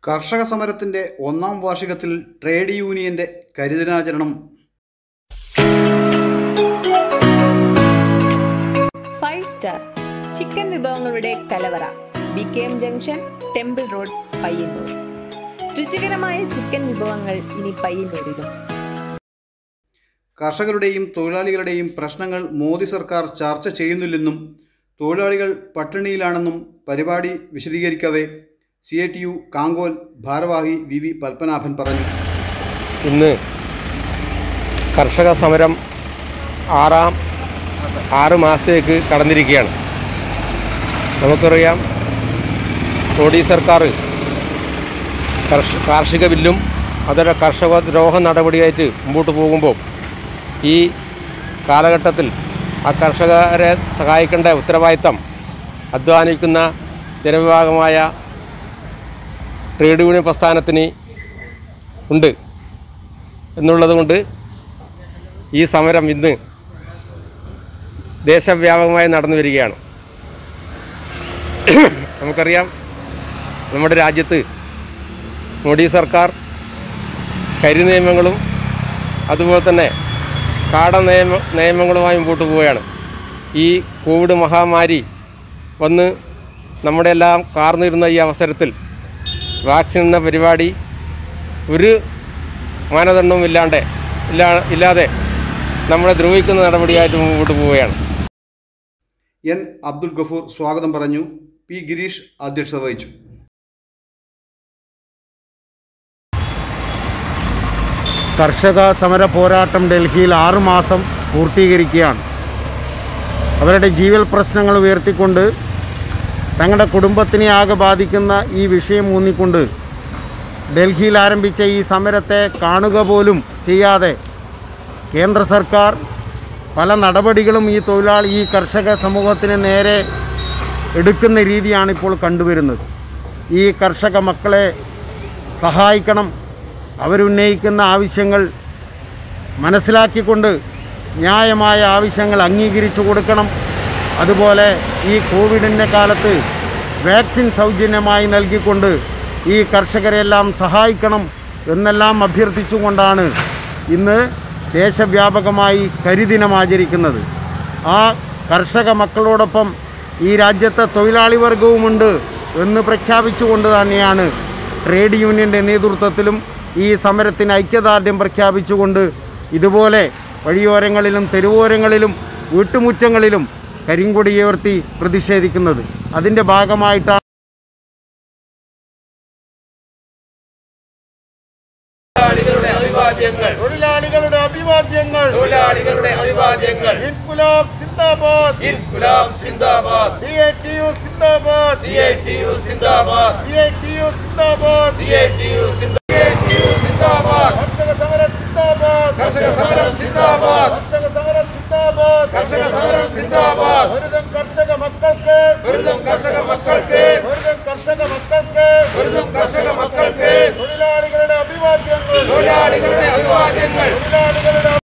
കർഷക സമരത്തിന്റെ ഒന്നാം വാർഷികത്തിൽ ട്രേഡ് യൂണിയന്റെ കരിദിനാചരണം ഫൈവ് സ്റ്റാർ ചിക്കൻ വിഭവങ്ങളുടെ കലവറ B K M junction temple road Payyanur രുചികരമായ ചിക്കൻ വിഭവങ്ങൾ ഇനി പയ്യന്നൂരിലും കർഷകരുടെയും തൊഴിലാളികളുടെയും പ്രശ്നങ്ങൾ മോദി സർക്കാർ ചർച്ച ചെയ്യുന്നില്ലെന്നും തൊഴിലാളികൾ പട്ടിണിയിലാണെന്നും പരിപാടി വിശദീകരിക്കവേ C I T U Kankol ഭാരവാഹി വി വി പത്മനാഭൻ പറഞ്ഞു ഇന്ന് കർഷക സമരം ആറാം ആറ് മാസത്തേക്ക് കടന്നിരിക്കുകയാണ് നമുക്കറിയാം മോഡി സർക്കാർ കർഷ കാർഷിക ബില്ലും അതര കർഷക ദ്രോഹ നടപടിയായിട്ട് മുമ്പോട്ട് പോകുമ്പോൾ ഈ കാലഘട്ടത്തിൽ ആ കർഷകരെ സഹായിക്കേണ്ട ഉത്തരവാദിത്തം അധ്വാനിക്കുന്ന ജനവിഭാഗമായ ട്രേഡ് യൂണിയൻ പ്രസ്ഥാനത്തിന് ഉണ്ട് എന്നുള്ളതുകൊണ്ട് ഈ സമരം ഇന്ന് ദേശവ്യാപകമായി നടന്നു വരികയാണ് നമുക്കറിയാം നമ്മുടെ രാജ്യത്ത് മോഡി സർക്കാർ കരി നിയമങ്ങളും അതുപോലെ തന്നെ കാട നിയമ നിയമങ്ങളുമായി മുമ്പോട്ട് പോവുകയാണ് ഈ കോവിഡ് മഹാമാരി വന്ന് നമ്മുടെ എല്ലാം കാർന്നിരുന്ന ഈ അവസരത്തിൽ വാക്സിൻ എന്ന പരിപാടി ഒരു മാനദണ്ഡവും ഇല്ലാണ്ട് ഇല്ലാ ഇല്ലാതെ നമ്മളെ ദ്രോഹിക്കുന്ന നടപടിയായിട്ട് മുമ്പോട്ട് പോവുകയാണ് എൻ അബ്ദുൽ ഗഫൂർ സ്വാഗതം പറഞ്ഞു പി ഗിരീഷ് അധ്യക്ഷത വഹിച്ചു കർഷക സമര പോരാട്ടം ഡൽഹിയിൽ ആറുമാസം പൂർത്തീകരിക്കുകയാണ് അവരുടെ ജീവൽ പ്രശ്നങ്ങൾ ഉയർത്തിക്കൊണ്ട് തങ്ങളുടെ കുടുംബത്തിനെ ആകെ ബാധിക്കുന്ന ഈ വിഷയം ഊന്നിക്കൊണ്ട് ഡൽഹിയിൽ ആരംഭിച്ച ഈ സമരത്തെ കാണുക പോലും ചെയ്യാതെ കേന്ദ്ര സർക്കാർ പല നടപടികളും ഈ തൊഴിലാളി ഈ കർഷക സമൂഹത്തിന് നേരെ എടുക്കുന്ന രീതിയാണ് ഇപ്പോൾ കണ്ടുവരുന്നത് ഈ കർഷക മക്കളെ സഹായിക്കണം അവരുന്നയിക്കുന്ന ആവശ്യങ്ങൾ മനസ്സിലാക്കിക്കൊണ്ട് ന്യായമായ ആവശ്യങ്ങൾ അംഗീകരിച്ചു കൊടുക്കണം അതുപോലെ ഈ കോവിഡിൻ്റെ കാലത്ത് വാക്സിൻ സൗജന്യമായി നൽകിക്കൊണ്ട് ഈ കർഷകരെല്ലാം സഹായിക്കണം എന്നെല്ലാം അഭ്യർത്ഥിച്ചുകൊണ്ടാണ് ഇന്ന് ദേശവ്യാപകമായി കരിദിനം ആചരിക്കുന്നത് ആ കർഷക മക്കളോടൊപ്പം ഈ രാജ്യത്തെ തൊഴിലാളി വർഗവുമുണ്ട് എന്ന് പ്രഖ്യാപിച്ചുകൊണ്ട് തന്നെയാണ് ട്രേഡ് യൂണിയൻ്റെ നേതൃത്വത്തിലും ഈ സമരത്തിന് ഐക്യദാർഢ്യം പ്രഖ്യാപിച്ചുകൊണ്ട് ഇതുപോലെ വഴിയോരങ്ങളിലും തെരുവോരങ്ങളിലും വീട്ടുമുറ്റങ്ങളിലും കരിങ്കൊടിയുയർത്തി പ്രതിഷേധിക്കുന്നത് അതിൻ്റെ ഭാഗമായിട്ടാണ് തൊഴിലാളികളുടെ അഭിവാദ്യങ്ങൾ തൊഴിലാളികളുടെ അഭിവാദ്യങ്ങൾ ഇൻകുലാബ് സിന്ദാബാദ് ഇൻകുലാബ് സിന്ദാബാദ് സി ഐ ടി യു സിന്ദാബാദ് സി ഐ ടി യു സിന്ദാബാദ് സി ഐ ടി യു സിന്ദാബാദ് C I T U Zindabad